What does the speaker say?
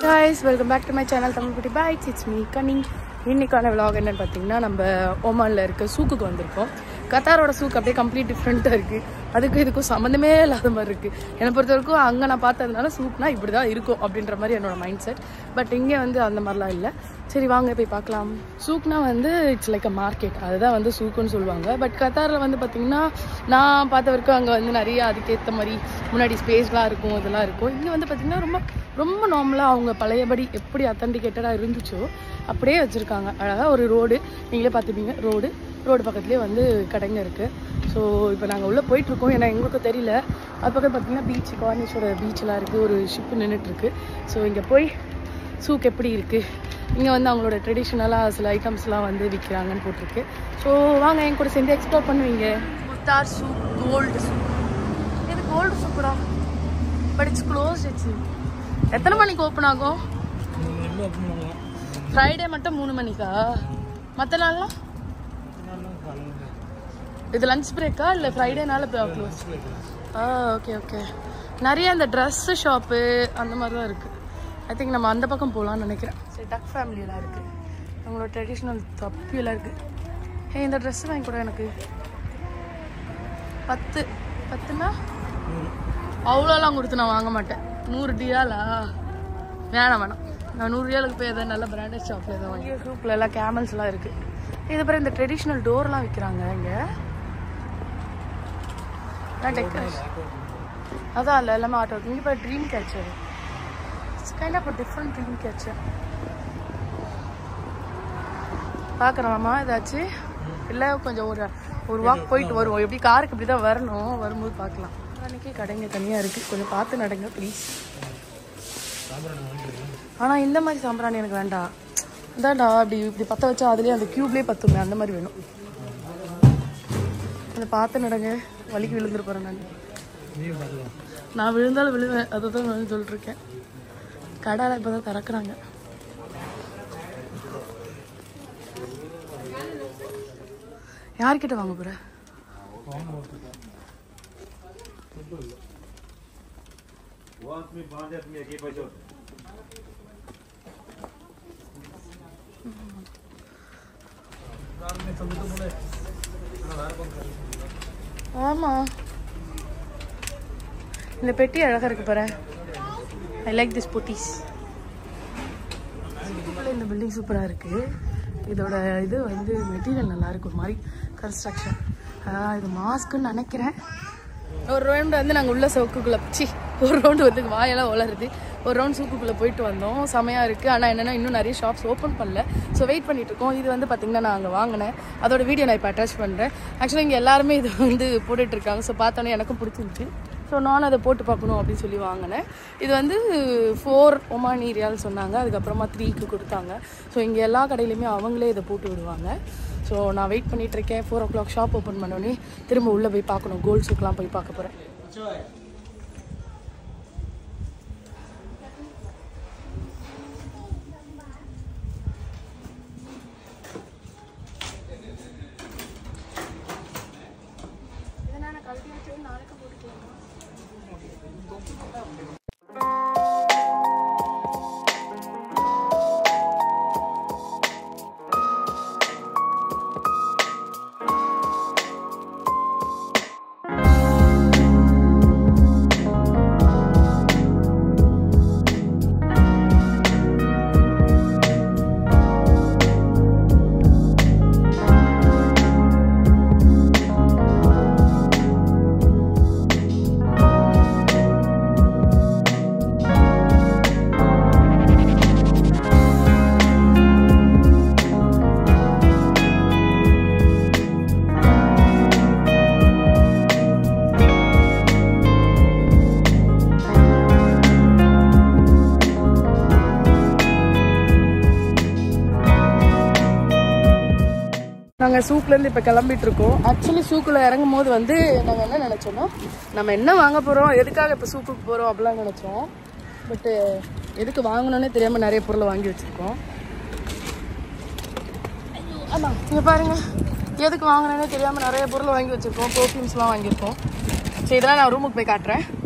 guys welcome back to my channel Tamil Kutty bites it's me கனிங் இன்னைக்கான vlog என்னன்னு பார்த்தீங்கன்னா நம்ம ஓமானில் இருக்க சூக்குக்கு வந்திருக்கோம் கத்தாரோட சூக் அப்படியே கம்ப்ளீட் டிஃப்ரெண்ட்டாக இருக்குது அதுக்கும் இதுக்கும் சம்மந்தமே இல்லாத மாதிரி இருக்குது என்னை பொறுத்த வரைக்கும் அங்கே நான் பார்த்ததுனால சூக்னா இப்படி தான் இருக்கும் அப்படின்ற மாதிரி என்னோட மைண்ட் செட் பட் இங்கே வந்து அந்த மாதிரிலாம் இல்லை சரி வாங்க போய் பார்க்கலாம் சூக்னா வந்து இட்ஸ் லைக் அ மார்க்கெட் அதுதான் வந்து சூக்குன்னு சொல்லுவாங்க பட் கத்தாரில் வந்து பார்த்தீங்கன்னா நான் பார்த்த வரைக்கும் அங்கே வந்து நிறைய அதுக்கேற்ற மாதிரி முன்னாடி ஸ்பேஸ்லாம் இருக்கும் இதெல்லாம் இருக்கும் இங்கே வந்து பார்த்தீங்கன்னா ரொம்ப ரொம்ப நார்மலாக அவங்க பழையபடி எப்படி அத்தன்டிகேட்டடாக இருந்துச்சோ அப்படியே வச்சுருக்காங்க அழகாக ஒரு ரோடு நீங்களே பார்த்துப்பீங்க ரோடு ரோடு பக்கத்துலேயே வந்து கடைங்க இருக்குது ஸோ இப்போ நாங்கள் உள்ளே போயிட்டுருக்கோம் ஏன்னா எங்களுக்கும் தெரியல அது பக்கம் பார்த்தீங்கன்னா பீச் கார்னிஷோட பீச்செலாம் இருக்குது ஒரு ஷிப்பு நின்றுட்டுருக்கு ஸோ இங்கே போய் சூக் எப்படி இருக்குது இங்கே வந்து அவங்களோட ட்ரெடிஷ்னலாக சில ஐட்டம்ஸ்லாம் வந்து விற்கிறாங்கன்னு போட்டிருக்கு ஸோ வாங்க என் கூட சேர்ந்து எக்ஸ்ப்ளோர் பண்ணுவீங்க முத்தார் சூப் கோல்டு சூப் இது கோல்டு சூப்பரா பட் இட்ஸ் க்ளோஸ் இட்ஸ் எத்தனை மணிக்கு ஓப்பன் ஆகும் ஃப்ரைடே மட்டும் மூணு மணிக்கா மற்ற நாள்லாம் இது லஞ்ச் பிரேக்கா இல்லை ஃப்ரைடேனால க்ளோஸ் ஆ ஓகே ஓகே நிறைய அந்த ட்ரெஸ்ஸு ஷாப்பு அந்த மாதிரி தான் இருக்குது ஐ திங்க் நம்ம அந்த பக்கம் போகலான்னு நினைக்கிறேன் சரி டக் ஃபேமிலியெல்லாம் இருக்குது அவங்களோட ட்ரெடிஷ்னல் தப்பியெல்லாம் இருக்குது ஏ இந்த ட்ரெஸ் வாங்கி கூட எனக்கு பத்து பத்துனா அவ்வளோலாம் கொடுத்து நான் வாங்க மாட்டேன் நூறு டியாலா வேணாம் வேணாம் நான் நூறு ரியாலுக்கு போய் எதாவது நல்ல பிராண்டட் ஷாப்பில் எதாவது வாங்கி ஷூப்பில் எல்லாம் கேமல்ஸ்லாம் இருக்குது இது அப்புறம் இந்த ட்ரெடிஷ்னல் டோர்லாம் விற்கிறாங்க இங்கே டெக்கரேஷன் அதான் இல்லை எல்லாமே ஆட்டோ இங்கே இப்போ dream catcher it's kind of different dream catcher பார்க்குறோமாம்மா ஏதாச்சும் இல்லை கொஞ்சம் ஒரு ஒரு வாக் போயிட்டு வருவோம் எப்படி காருக்கு இப்படி தான் வரணும் வரும்போது பார்க்கலாம் அன்றைக்கி கடைங்க தனியாக இருக்குது கொஞ்சம் பார்த்து நடங்க ப்ளீஸ் ஆனால் இந்த மாதிரி சாம்பிராணி எனக்கு வேண்டாம் இதாண்டா அப்படி இப்படி பற்ற வச்சா அதுலேயே அந்த க்யூப்லேயே பத்துமே அந்த மாதிரி வேணும் அதை பார்த்து நடங்க வலிக்கு விழுந்துரு போகிறேன் நான் நான் விழுந்தாலும் விழுவேன் அதை தான் நான் சொல்லிட்டுருக்கேன் கடால இப்போ தான் திறக்கிறாங்க யார்கிட்ட வாங்க போற ஆமா இந்த பெட்டி அழகா இருக்கு பாரு ஐ லைக் திஸ் பொட்டிஸ் இந்த பில்டிங் சூப்பராக இருக்குது இதோட இது வந்து மெட்டீரியல் நல்லா இருக்கு ஒரு மாதிரி கன்ஸ்ட்ரக்ஷன் இது மாஸ்க்குன்னு நினைக்கிறேன் ஒரு ரவுண்டு வந்து நாங்கள் உள்ள சவுக்குக்குள்ளே சி ஒரு ரவுண்டு வந்து வாயெல்லாம் வளருது ஒரு ரவுண்ட் சூக்குக்குள்ளே போயிட்டு வந்தோம் செமையாக இருக்குது ஆனால் என்னென்னா இன்னும் நிறைய ஷாப்ஸ் ஓப்பன் பண்ணல ஸோ வெயிட் பண்ணிட்டு இருக்கோம் இது வந்து பார்த்திங்கன்னா நான் அங்கே வாங்கினேன் அதோட வீடியோ நான் இப்போ அட்டாச் பண்ணுறேன் ஆக்சுவலாக இங்கே எல்லாருமே இது வந்து போட்டுட்டு இருக்காங்க ஸோ பார்த்தோன்னே எனக்கும் பிடிச்சிருந்துச்சு ஸோ நானும் அதை போட்டு பார்க்கணும் அப்படின்னு சொல்லி வாங்கினேன் இது வந்து ஃபோர் ஒமானி ரியால் சொன்னாங்க அதுக்கப்புறமா த்ரீக்கு கொடுத்தாங்க ஸோ இங்கே எல்லா கடையிலையுமே அவங்களே இதை போட்டு விடுவாங்க ஸோ நான் வெயிட் பண்ணிட்டு இருக்கேன் four o'clock shop open பண்ணோடனே திரும்ப உள்ளே போய் பார்க்கணும் கோல்ட் சூக்கெலாம் போய் பார்க்க போகிறேன் நாளைக்கு போட்டுக்கலாம் நாங்கள் சூக்லேருந்து இப்போ கிளம்பிட்டு இருக்கோம் ஆக்சுவலி சூக்கில் இறங்கும் போது வந்து நாங்கள் என்ன நினச்சோன்னா நம்ம என்ன வாங்க போகிறோம் எதுக்காக இப்போ சூக்குக்கு போகிறோம் அப்படிலாம் நினச்சோம் பட்டு எதுக்கு வாங்கணும்னே தெரியாமல் நிறைய பொருளை வாங்கி வச்சுருக்கோம் ஆமாம் இங்கே பாருங்க எதுக்கு வாங்கினேனே தெரியாமல் நிறைய பொருளை வாங்கி வச்சுருக்கோம் பர்ஃப்யூம்ஸ்லாம் வாங்கியிருக்கோம் சரி இதெல்லாம் நான் ரூமுக்கு போய் காட்டுறேன்